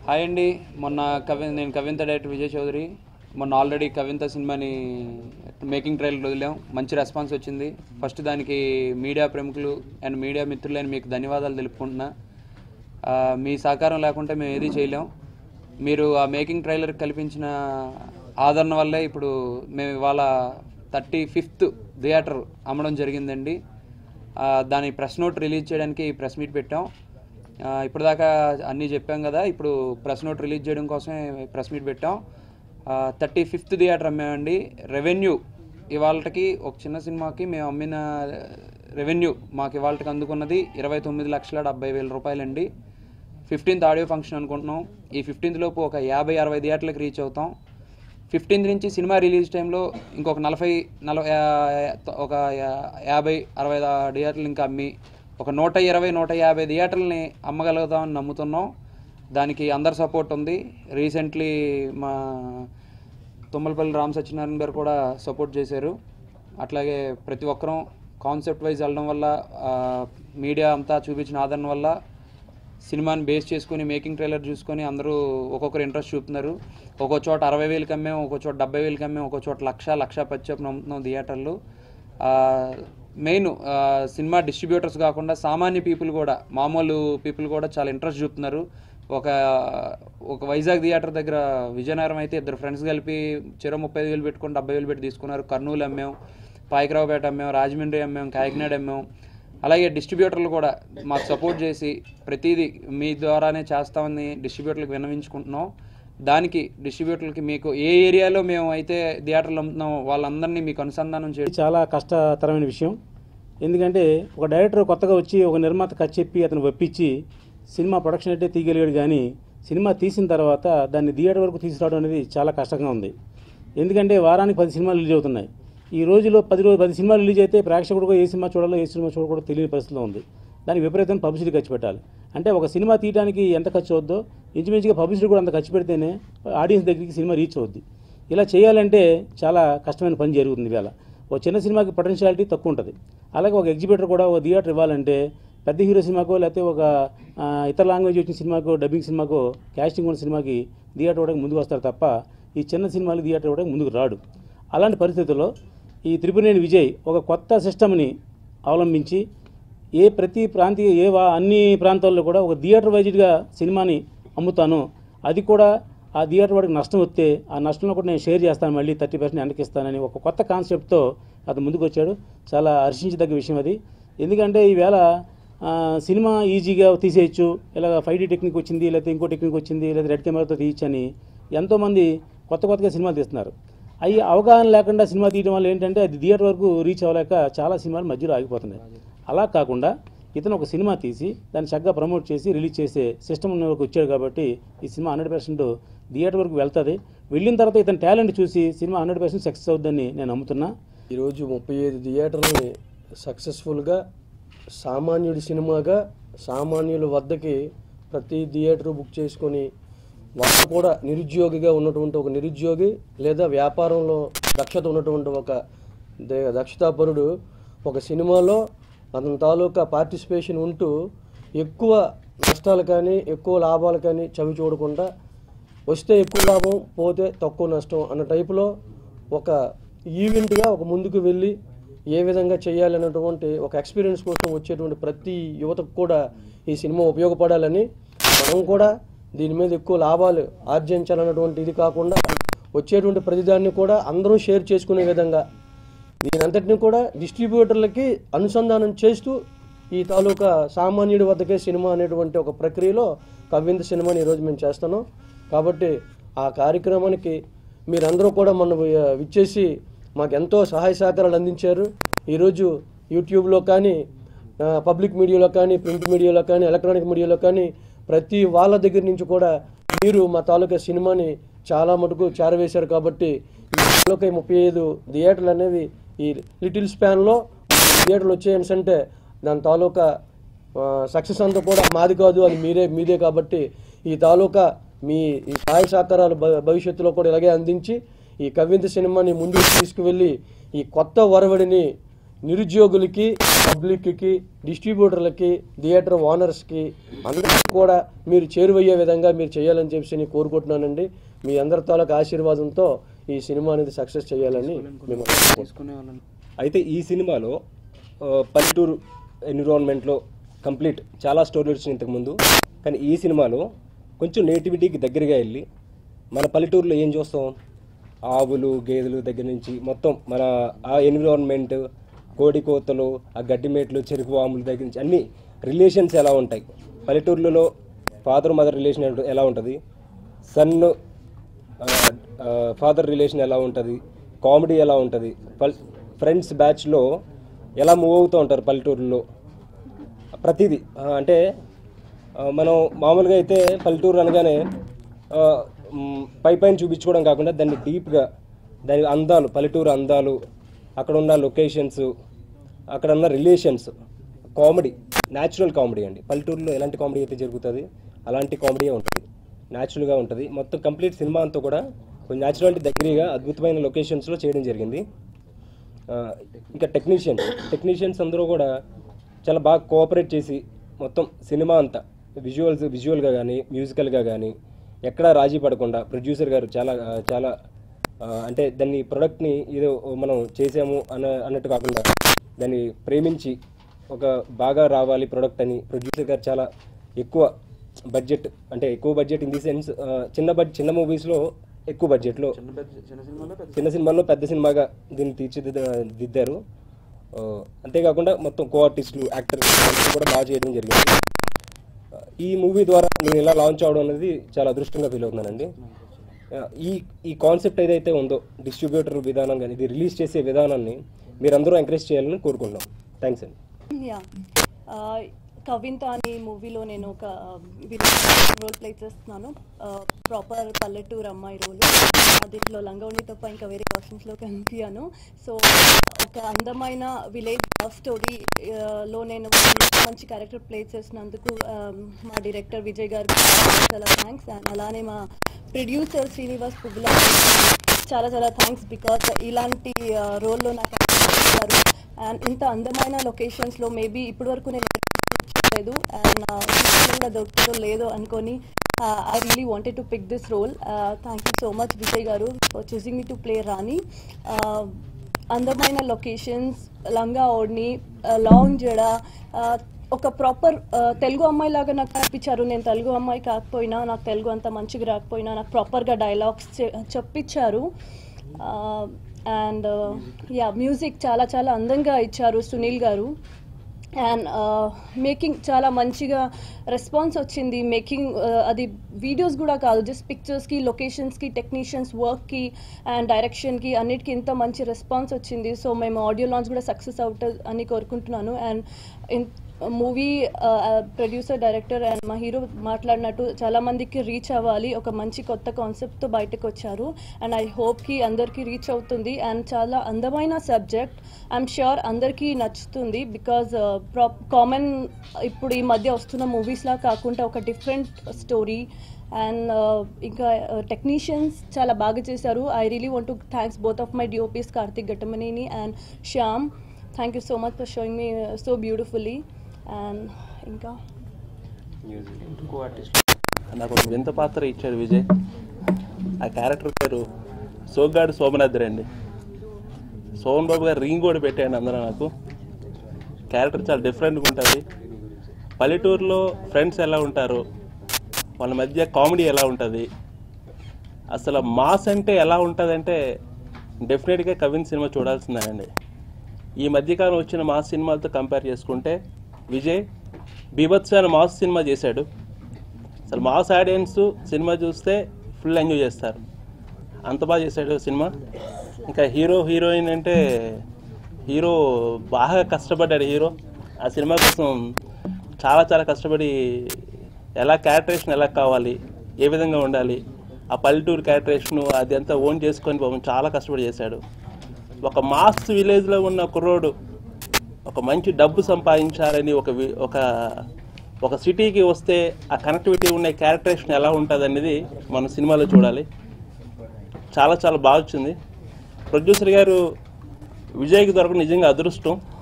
hi అండి మొన్న కవి నేను కవింత డైరెక్టర్ విజయ్ చౌదరి మొన్న ఆల్రెడీ కవింత సినిమాని మేకింగ్ ట్రయల్ వదిలాం మంచి రెస్పాన్స్ వచ్చింది ఫస్ట్ దానికి మీడియా ప్రముఖులు అండ్ మీడియా మిత్రులైన మీకు ధన్యవాదాలు తెలుపుకుంటున్నా ఆ, మీ సహకారం లేకుంటే మేము ఏది చేయలేం మీరు ఆ మేకింగ్ ట్రైలర్ కల్పించిన ఆదరణ వల్లే ఇప్పుడు మేము ఇవాళ థర్టీ ఫిఫ్త్ థియేటర్ అమ్మడం జరిగిందండి ఆ, దాని ప్రెస్ నోట్ రిలీజ్ చేయడానికి ప్రెస్ మీట్ పెట్టాం ఆ, ఇప్పటిదాకా అన్నీ చెప్పాం కదా ఇప్పుడు ప్రెస్ నోట్ రిలీజ్ చేయడం కోసమే ప్రెస్ మీట్ పెట్టాం థర్టీ ఫిఫ్త్ థియేటర్ అమ్మామండి రెవెన్యూ ఇవాళకి ఒక చిన్న సినిమాకి మేము అమ్మిన రెవెన్యూ మాకు ఇవాళకి అందుకున్నది ఇరవై తొమ్మిది లక్షల డెబ్బై వేల రూపాయలండి ఫిఫ్టీన్త్ ఆడియో ఫంక్షన్ అనుకుంటున్నాం ఈ ఫిఫ్టీన్త్ లోపు ఒక యాభై అరవై థియేటర్లకు రీచ్ అవుతాం ఫిఫ్టీన్త్ నుంచి సినిమా రిలీజ్ టైంలో ఇంకొక నలభై నలభై ఒక యా- యాభై అరవై థియేటర్లు ఇంకా అమ్మి ఒక నూట ఇరవై నూట యాభై థియేటర్లని అమ్మగలుగుతామని నమ్ముతున్నాం దానికి అందరి సపోర్ట్ ఉంది రీసెంట్లీ మా తుమ్మలపల్లి రామ్ సత్యనారాయణ గారు కూడా సపోర్ట్ చేశారు అట్లాగే ప్రతి ఒక్కరూ కాన్సెప్ట్ వైజ్ వెళ్ళడం వల్ల ఆ, మీడియా అంతా చూపించిన ఆదరణ వల్ల సినిమాని బేస్ చేసుకొని మేకింగ్ ట్రైలర్ చూసుకొని అందరూ ఒక్కొక్కరు ఇంట్రెస్ట్ చూపుతున్నారు ఒక్కో చోట అరవై వేలకి అమ్మాం ఒక్కో చోట డెబ్బై వేలకి అమ్మాం ఒక్కో చోట లక్ష లక్ష పచ్చేపు నమ్ముతున్నాం థియేటర్లు మెయిన్ సినిమా డిస్ట్రిబ్యూటర్స్ కాకుండా సామాన్య పీపుల్ కూడా మామూలు పీపుల్ కూడా చాలా ఇంట్రెస్ట్ చూపుతున్నారు ఒక ఒక వైజాగ్ థియేటర్ దగ్గర విజయనగరం అయితే ఇద్దరు ఫ్రెండ్స్ కలిపి చెరో ముప్పై ఐదు వేలు పెట్టుకొని డెబ్బై వేలు పెట్టి తీసుకున్నారు కర్నూలు అమ్మాం పాయకరావుపేట అమ్మాం రాజమండ్రి అమ్మాం కాకినాడ అమ్మాం అలాగే డిస్ట్రిబ్యూటర్లు కూడా మాకు సపోర్ట్ చేసి ప్రతిదీ మీ ద్వారానే చేస్తామని డిస్ట్రిబ్యూటర్లకు విన్నవించుకుంటున్నాం దానికి డిస్ట్రిబ్యూటర్లకి మీకు ఏ ఏరియాలో మేము అయితే థియేటర్లు అమ్ముతున్నామో వాళ్ళందరినీ మీకు అనుసంధానం చేయడం ఇది చాలా కష్టతరమైన విషయం ఎందుకంటే ఒక డైరెక్టర్ కొత్తగా వచ్చి ఒక నిర్మాత కథ చెప్పి అతను ఒప్పించి సినిమా ప్రొడక్షన్ అయితే తీయగలిగాడు కానీ సినిమా తీసిన తర్వాత దాన్ని థియేటర్ వరకు తీసుకురావడం అనేది చాలా కష్టంగా ఉంది ఎందుకంటే వారానికి పది సినిమాలు రిలీజ్ అవుతున్నాయి ఈ రోజులో పది రోజు పది సినిమాలు రిలీజ్ అయితే ప్రేక్షకుడు ఏ సినిమా చూడాలో ఏ సినిమా చూడకూడదో తెలియని పరిస్థితిలో ఉంది దానికి విపరీతం పబ్లిసిటీ ఖర్చు పెట్టాలి అంటే ఒక సినిమా తీయడానికి ఎంత ఖర్చు అవుద్దో ఇంచుమించుగా పబ్లిసిటీ కూడా అంత ఖర్చు పెడితేనే ఆడియన్స్ దగ్గరికి సినిమా రీచ్ అవుద్ది ఇలా చేయాలంటే చాలా కష్టమైన పని జరుగుతుంది ఇవాళ ఒక చిన్న సినిమాకి పొటెన్షియాలిటీ తక్కువ ఉంటుంది అలాగే ఒక ఎగ్జిబిటర్ కూడా ఒక థియేటర్ ఇవ్వాలంటే పెద్ద హీరో సినిమాకో లేకపోతే ఒక ఆ, ఇతర లాంగ్వేజ్ వచ్చిన సినిమాకో డబ్బింగ్ సినిమాకో క్యాస్టింగ్ ఉన్న సినిమాకి థియేటర్ ఇవ్వడానికి ముందుకు వస్తారు తప్ప ఈ చిన్న సినిమాలు థియేటర్ ఇవ్వడానికి ముందుకు రాడు అలాంటి పరిస్థితుల్లో ఈ త్రిపురేణి విజయ్ ఒక కొత్త సిస్టమ్ని అవలంబించి ఏ ప్రతి ప్రాంతీయ ఏ వా అన్ని ప్రాంతాల్లో కూడా ఒక థియేటర్ వైజ్గా సినిమాని అమ్ముతాను అది కూడా ఆ థియేటర్ వాడికి నష్టం వస్తే ఆ నష్టంలో కూడా నేను షేర్ చేస్తాను మళ్ళీ థర్టీ పర్సెంట్ వెనకిస్తానని ఒక కొత్త కాన్సెప్ట్తో అతను ముందుకు వచ్చాడు చాలా హర్షించదగ్గ విషయం అది ఎందుకంటే ఈవేళ ఆ, సినిమా ఈజీగా తీసేయచ్చు ఇలా ఫైవ్ డీ టెక్నిక్ వచ్చింది లేకపోతే ఇంకో టెక్నిక్ వచ్చింది లేదా రెడ్ కెమెరాతో తీయచ్చని ఎంతోమంది కొత్త కొత్తగా సినిమాలు తీస్తున్నారు అవి అవగాహన లేకుండా సినిమా తీయడం వల్ల ఏంటంటే అది థియేటర్ వరకు రీచ్ అవ్వలేక చాలా సినిమాలు మధ్యలో ఆగిపోతున్నాయి అలా కాకుండా ఇతను ఒక సినిమా తీసి దాన్ని చక్కగా ప్రమోట్ చేసి రిలీజ్ చేసే సిస్టమ్ వరకు వచ్చాడు కాబట్టి ఈ సినిమా హండ్రెడ్ పర్సెంట్ థియేటర్ వరకు వెళ్తుంది వెళ్ళిన తర్వాత ఇతని టాలెంట్ చూసి సినిమా హండ్రెడ్ పర్సెంట్ సక్సెస్ అవుద్దని నేను నమ్ముతున్నా ఈరోజు ముప్పై ఐదు థియేటర్ని సక్సెస్ఫుల్గా సామాన్యుడి సినిమాగా సామాన్యుల వద్దకి ప్రతి థియేటర్ బుక్ చేసుకొని వాళ్ళు కూడా నిరుద్యోగిగా ఉన్నటువంటి ఒక నిరుద్యోగి లేదా వ్యాపారంలో దక్షత ఉన్నటువంటి ఒక దే- దక్షతాపరుడు ఒక సినిమాలో అతని తాలూకా పార్టిసిపేషన్ ఉంటూ ఎక్కువ నష్టాలు కానీ ఎక్కువ లాభాలు కానీ చవి చూడకుండా వస్తే ఎక్కువ లాభం పోతే తక్కువ నష్టం అన్న టైపులో ఒక ఈవెంట్గా ఒక ముందుకు వెళ్ళి ఏ విధంగా చేయాలన్నటువంటి ఒక ఎక్స్పీరియన్స్ కోసం వచ్చేటువంటి ప్రతి యువతకు కూడా ఈ సినిమా ఉపయోగపడాలని మనం కూడా దీని మీద ఎక్కువ లాభాలు ఆర్జించాలన్నటువంటి ఇది కాకుండా వచ్చేటువంటి ప్రతిదాన్ని కూడా అందరూ షేర్ చేసుకునే విధంగా దీని అంతటిని కూడా డిస్ట్రిబ్యూటర్లకి అనుసంధానం చేస్తూ ఈ తాలూకా సామాన్యుడి వద్దకే సినిమా అనేటువంటి ఒక ప్రక్రియలో కవ్వింద సినిమాని ఈరోజు మేము చేస్తున్నాం కాబట్టి ఆ కార్యక్రమానికి మీరందరూ కూడా మొన్న వి- విచ్చేసి మాకు ఎంతో సహాయ సహకారాలు అందించారు ఈరోజు యూట్యూబ్లో కానీ ఆ, పబ్లిక్ మీడియాలో కానీ ప్రింట్ మీడియాలో కానీ ఎలక్ట్రానిక్ మీడియాలో కానీ ప్రతి వాళ్ళ దగ్గర నుంచి కూడా మీరు మా తాలూకా సినిమాని చాలా మటుకు చేరవేశారు కాబట్టి ఈ తాలూకా ఈ ముప్పై ఐదు థియేటర్లు అనేవి ఈ లిటిల్ స్పాన్లో థియేటర్లు వచ్చాయని అంటే దాని తాలూకా సక్సెస్ అంతా కూడా మాది కాదు అది మీరే మీదే కాబట్టి ఈ తాలూకా మీ ఈ సహాయ సహకారాలు భ- భవిష్యత్తులో కూడా ఇలాగే అందించి ఈ కవింత సినిమాని ముందుకు తీసుకువెళ్ళి ఈ కొత్త వరవడిని నిరుద్యోగులకి పబ్లిక్కి డిస్ట్రిబ్యూటర్లకి థియేటర్ ఓనర్స్కి అందరికీ కూడా మీరు చేరువయ్యే విధంగా మీరు చేయాలని చెప్పి నేను కోరుకుంటున్నానండి మీ అందరి తాలూకు ఆశీర్వాదంతో ఈ సినిమా అనేది సక్సెస్ చేయాలని మేము తీసుకునే వాళ్ళని అయితే ఈ సినిమాలో ఆ, పల్లెటూరు ఎన్విరాన్మెంట్లో కంప్లీట్ చాలా స్టోరీలు వచ్చినాయి ఇంతకుముందు కానీ ఈ సినిమాలో కొంచెం నేటివిటీకి దగ్గరగా వెళ్ళి మన పల్లెటూరులో ఏం చూస్తాం ఆవులు గేదెలు దగ్గర నుంచి మొత్తం మన ఆ ఎన్విరాన్మెంట్ కోడి కోతలు ఆ గడ్డి మేట్లు చెరుకు వాముల దగ్గర నుంచి అన్ని రిలేషన్స్ ఎలా ఉంటాయి పల్లెటూర్లలో ఫాదర్ మదర్ రిలేషన్ ఎలా ఉంటుంది సన్ ఫాదర్ రిలేషన్ ఎలా ఉంటుంది కామెడీ ఎలా ఉంటుంది పల్ ఫ్రెండ్స్ బ్యాచ్లో ఎలా మూవ్ అవుతూ ఉంటారు పల్లెటూరులో ప్రతిదీ ఆ, అంటే ఆ, మనం మామూలుగా అయితే పల్లెటూరు అనగానే ఆ, మ్, పై పైన చూపించుకోవడం కాకుండా దాన్ని డీప్గా దాని అందాలు పల్లెటూరు అందాలు అక్కడ ఉన్న లొకేషన్స్ అక్కడ ఉన్న రిలేషన్స్ కామెడీ న్యాచురల్ కామెడీ అండి పల్లెటూరులో ఎలాంటి కామెడీ అయితే జరుగుతుంది అలాంటి కామెడీ ఉంటుంది న్యాచురల్గా ఉంటుంది మొత్తం కంప్లీట్ సినిమా అంతా కూడా కొంచెం న్యాచురాలిటీ దగ్గరగా అద్భుతమైన లొకేషన్స్లో చేయడం జరిగింది ఆ, ఇంకా టెక్నీషియన్స్ టెక్నీషియన్స్ అందరూ కూడా చాలా బాగా కోఆపరేట్ చేసి మొత్తం సినిమా అంతా విజువల్స్ విజువల్గా కానీ మ్యూజికల్గా కానీ ఎక్కడా రాజీ పడకుండా ప్రొడ్యూసర్ గారు చాలా ఆ, చాలా ఆ, అంటే దాన్ని ప్రొడక్ట్ని ఏదో మనం చేసాము అన్న అన్నట్టు కాకుండా దాన్ని ప్రేమించి ఒక బాగా రావాలి ప్రొడక్ట్ అని ప్రొడ్యూసర్ గారు చాలా ఎక్కువ బడ్జెట్ అంటే ఎక్కువ బడ్జెట్ ఇన్ ది సెన్స్ చిన్న బడ్జెట్ చిన్న మూవీస్లో ఎక్కువ బడ్జెట్లో చిన్న పెద్ద చిన్న సినిమాలో పెద్ద చిన్న సినిమాల్లో పెద్ద సినిమాగా దీన్ని తీర్చిదిద్దారు ఆ, అంతేకాకుండా మొత్తం కో ఆర్టిస్టులు యాక్టర్స్ కూడా బాగా చేయడం జరిగింది ఆ, ఈ మూవీ ద్వారా నేను ఇలా లాంచ్ అవడం అనేది చాలా అదృష్టంగా ఫీల్ అవుతున్నానండి ఆ, ఈ ఈ కాన్సెప్ట్ ఏదైతే ఉందో డిస్ట్రిబ్యూటర్ విధానం కానీ ఇది రిలీజ్ చేసే విధానాన్ని మీరందరూ ఎంకరేజ్ చేయాలని కోరుకుంటున్నాం థ్యాంక్స్ అండి యా కవింత అనే మూవీలో నేను ఒక రోల్ ప్లే చేస్తున్నాను ప్రాపర్ పల్లెటూరు అమ్మాయి రోల్ దీంట్లో లంగౌని తప్ప ఇంకా వేరే కాస్ట్యూమ్స్లో కనిపించాను సో ఒక అందమైన విలేజ్ లవ్ స్టోరీ లో నేను మంచి క్యారెక్టర్ ప్లే చేసినందుకు ఆ, మా డైరెక్టర్ విజయ్ గారికి చాలా చాలా థ్యాంక్స్ అండ్ అలానే మా ప్రొడ్యూసర్ శ్రీనివాస్ పువ్వుల చాలా చాలా థ్యాంక్స్ బికాస్ ఇలాంటి రోల్లో నాకు ఇచ్చారు అండ్ ఇంత అందమైన లొకేషన్స్లో మేబీ ఇప్పటి వరకు నేను లేదు అండ్ కూడా దొరుకుతుందో లేదో అనుకొని I really wanted to pick this role thank you so much Vijay garu for choosing me to play Rani Uh, అందమైన లొకేషన్స్ లంగా ఓడ్ని లాంగ్ జడ uh, ఒక ప్రాపర్ తెలుగు అమ్మాయి లాగా నాకు కనిపించారు నేను తెలుగు అమ్మాయి కాకపోయినా నాకు తెలుగు అంత మంచిగా రాకపోయినా నాకు ప్రాపర్గా డైలాగ్స్ చెప్పించారు అండ్ యా మ్యూజిక్ చాలా చాలా అందంగా ఇచ్చారు సునీల్ గారు అండ్ మేకింగ్ చాలా మంచిగా రెస్పాన్స్ వచ్చింది మేకింగ్ అది వీడియోస్ కూడా కాదు జస్ట్ పిక్చర్స్కి లొకేషన్స్కి టెక్నీషియన్స్ వర్క్కి అండ్ డైరెక్షన్కి అన్నిటికీ ఇంత మంచి రెస్పాన్స్ వచ్చింది సో మేము ఆడియో లాంచ్ కూడా సక్సెస్ అవుతుంది అని కోరుకుంటున్నాను and movie producer director and మా హీరో మాట్లాడినట్టు చాలా మందికి రీచ్ అవ్వాలి ఒక మంచి కొత్త కాన్సెప్ట్తో బయటకు వచ్చారు అండ్ ఐ హోప్కి అందరికీ రీచ్ అవుతుంది అండ్ చాలా అందమైన సబ్జెక్ట్ ఐఎమ్ ష్యూర్ అందరికీ నచ్చుతుంది బికాజ్ కామన్ ఇప్పుడు ఈ మధ్య వస్తున్న మూవీస్లా కాకుండా ఒక డిఫరెంట్ స్టోరీ అండ్ ఇంకా టెక్నీషియన్స్ చాలా బాగా చేశారు I really want to thanks both of my DOPs Karthik Ghattamaneni and Shyam thank you so much for showing me so beautifully and ఇంకా కో ఆర్టిస్ట్ నాకు ఒక వింత పాత్ర ఇచ్చాడు విజయ్ ఆ క్యారెక్టర్ పేరు సోగ్గాడు సోమనాథ్ అండి సోమన్ బాబు గారు రింగ్ కూడా పెట్టాడు అందరూ నాకు క్యారెక్టర్ చాలా డిఫరెంట్గా ఉంటుంది పల్లెటూరులో ఫ్రెండ్స్ ఎలా ఉంటారు వాళ్ళ మధ్య కామెడీ ఎలా ఉంటుంది అసలు మాస్ అంటే ఎలా ఉంటుందంటే డెఫినెట్గా కవిన్ సినిమా చూడాల్సిందేనండి ఈ మధ్యకాలం వచ్చిన మాస్ సినిమాలతో కంపేర్ చేసుకుంటే విజయ్ బీభత్స అనే మాస్ సినిమా చేశాడు అసలు మాస్ ఆడియన్స్ సినిమా చూస్తే ఫుల్ ఎంజాయ్ చేస్తారు అంత బాగా చేశాడు సినిమా ఇంకా హీరో హీరోయిన్ అంటే హీరో బాగా కష్టపడ్డాడు హీరో ఆ సినిమా కోసం చాలా చాలా కష్టపడి ఎలా క్యారెక్టరేషన్ ఎలా కావాలి ఏ విధంగా ఉండాలి ఆ పల్లెటూరు క్యారెక్టరేషన్ అది అంతా ఓన్ చేసుకొని పాపం చాలా కష్టపడి చేశాడు ఒక మాస్ విలేజ్లో ఉన్న కుర్రోడు ఒక మంచి డబ్బు సంపాదించాలని ఒక వి- ఒక ఒక సిటీకి వస్తే ఆ కనెక్టివిటీ ఉన్న క్యారెక్టరేషన్ ఎలా ఉంటుంది అనేది మన సినిమాలో చూడాలి చాలా చాలా బాగా వచ్చింది ప్రొడ్యూసర్ గారు విజయ్కి దొరకడం నిజంగా అదృష్టం